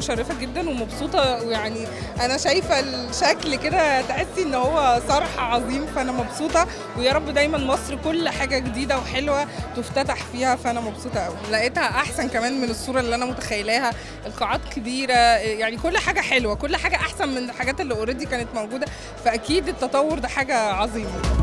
مشرفه جدا ومبسوطه ويعني انا شايفه الشكل كده تحسي ان هو صرح عظيم فانا مبسوطه ويا رب دايما مصر كل حاجه جديده وحلوه تفتتح فيها فانا مبسوطه قوي لقيتها احسن كمان من الصوره اللي انا متخيلاها القاعات كبيره يعني كل حاجه حلوه كل حاجه احسن من الحاجات اللي اوريدي كانت موجوده فاكيد التطور ده حاجه عظيمه